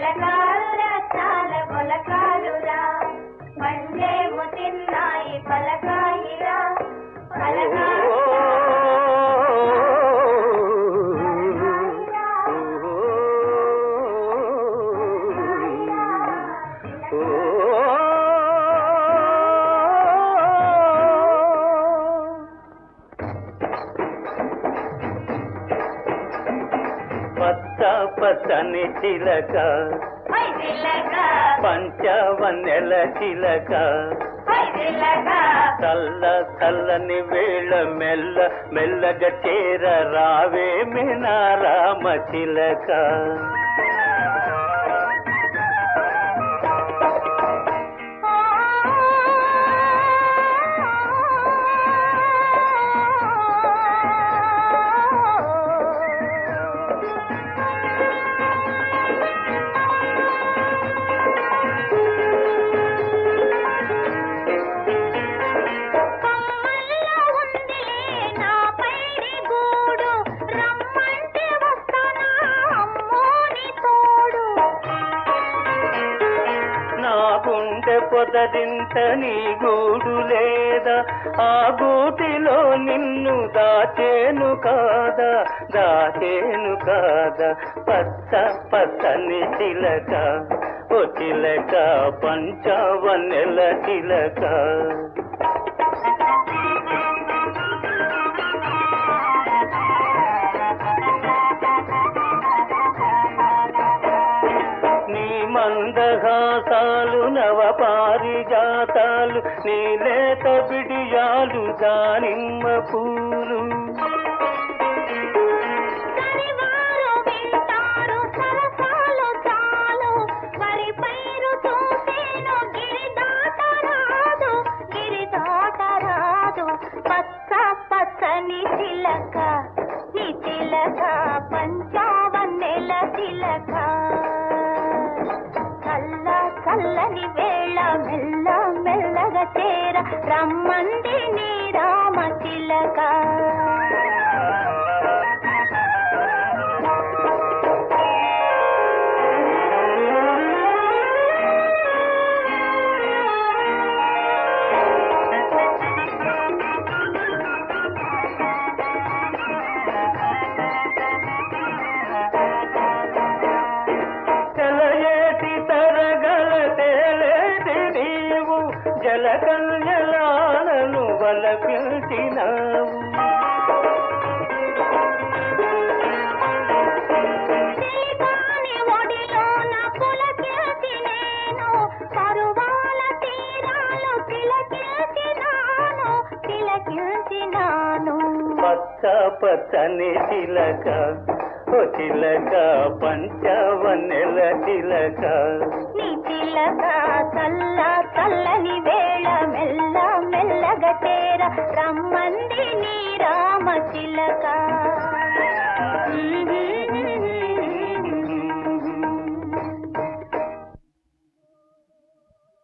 చిలకాలురా చాల పొలకాలురా పండేము తిన్నాయి పలకాయిరా పలకాయి పచ్చ పచ్చని చిలక హై చిలక పంచవన్నెల చిలక హై చిలక చల్ల చల్లని వేళ మెల్ల మెల్లగా చేర రావే మినా రామ చిలక కొమ్మల్లో ఉందిలే నా పైడి గూడు రమ్మంటే వస్తానా అమ్మోని తోడు నా గుండె పొదరింత నీ గూడు లేదా ఆ గూటిలో నిన్ను దాచేను కాదా దాచేను కాదా పచ్చ పచ్చని చిలక ఓ చిలక పంచవన్నెల చిలక నీ మందహాసాలు నవ పారిజాతాలు నీ లేత బిడియాలు దానిమ్మ పూలు సరివారు వింటారు సరసాలు చాలు వరి పైరు చూసేను గిరి దాటరాదు గిరి దాటరాదు పచ్చ పచ్చని చిలక నీ చిలక పంచావన్నెల చిలక చల్ల చల్లని వేళ మెల్ల మెల్లగా చేర రమ్మంది నీ రామ చిలక తెలయేటి తరగల తేలేటి నీవు జల కన్యలాలను వలపించినావు చిలికాని ఒడిలోన పులకిల్చి నేను పరువాల తీరాలు తిలకిల్చినాను తిలకిల్చినాను పచ్చ పచ్చని చిలక ఓ చిలక పంచవన్నెల చిలక నీ చిలక చల్ల చల్లని వేళ మెల్ల మెల్లగా చేర రమ్మంది నీ రామ చిలక